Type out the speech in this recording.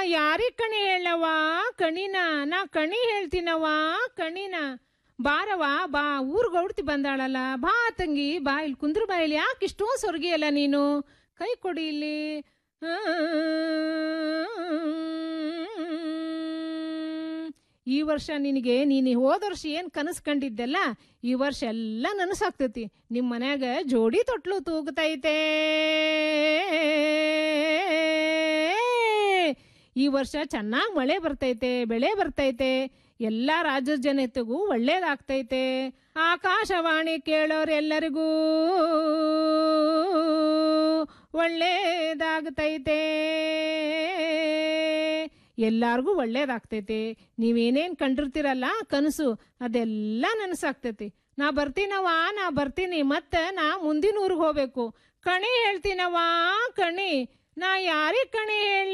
ಯಾರಿಗ್ ಕಣಿ ಹೇಳವ ಕಣಿನ ನಾ ಕಣಿ ಹೇಳ್ತೀನವ ಕಣಿನ ಬಾರವ ಬಾ ಊರ್ಗ್ ಹೊಡ್ತಿ ಬಂದಾಳಲ್ಲ ಬಾ ತಂಗಿ ಬಾ ಇಲ್ಲಿ ಕುಂದ್ರ ಬಾ ಇಲ್ಲಿ ಯಾಕೆ ಇಷ್ಟೊಂದು ಸೊರ್ಗಿಯಲ್ಲ ನೀನು ಕೈ ಕೊಡಿ ಇಲ್ಲಿ ಈ ವರ್ಷ ನಿನಗೆ ನೀನು ಹೋದ ವರ್ಷ ಏನು ಕನಸು ಕಂಡಿದ್ದೆಲ್ಲ ಈ ವರ್ಷ ಎಲ್ಲ ನನಸಾಗ್ತೈತಿ ನಿಮ್ಮ ಮನ್ಯಾಗ ಜೋಡಿ ತೊಟ್ಲು ತೂಗ್ತೈತೆ ಈ ವರ್ಷ ಚೆನ್ನಾಗಿ ಮಳೆ ಬರ್ತೈತೆ ಬೆಳೆ ಬರ್ತೈತೆ ಎಲ್ಲ ರಾಜ್ಯದ ಜನತೆಗೂ ಒಳ್ಳೇದಾಗ್ತೈತೆ ಆಕಾಶವಾಣಿ ಕೇಳೋರೆಲ್ಲರಿಗೂ ಒಳ್ಳೇದಾಗ್ತೈತೆ ಎಲ್ಲಾರ್ಗೂ ಒಳ್ಳೇದಾಗ್ತೈತೆ ನೀವೇನೇನ್ ಕಂಡಿರ್ತೀರಲ್ಲ ಕನಸು ಅದೆಲ್ಲ ನನಸಾಗ್ತೈತಿ ನಾ ಬರ್ತೀನವ ನಾ ಬರ್ತೀನಿ ಮತ್ತೆ ನಾ ಮುಂದಿನ ಊರಿಗೆ ಹೋಗ್ಬೇಕು ಕಣಿ ಹೇಳ್ತೀನವ ಕಣಿ ನಾ ಯಾರಿಗೆ ಕಣಿ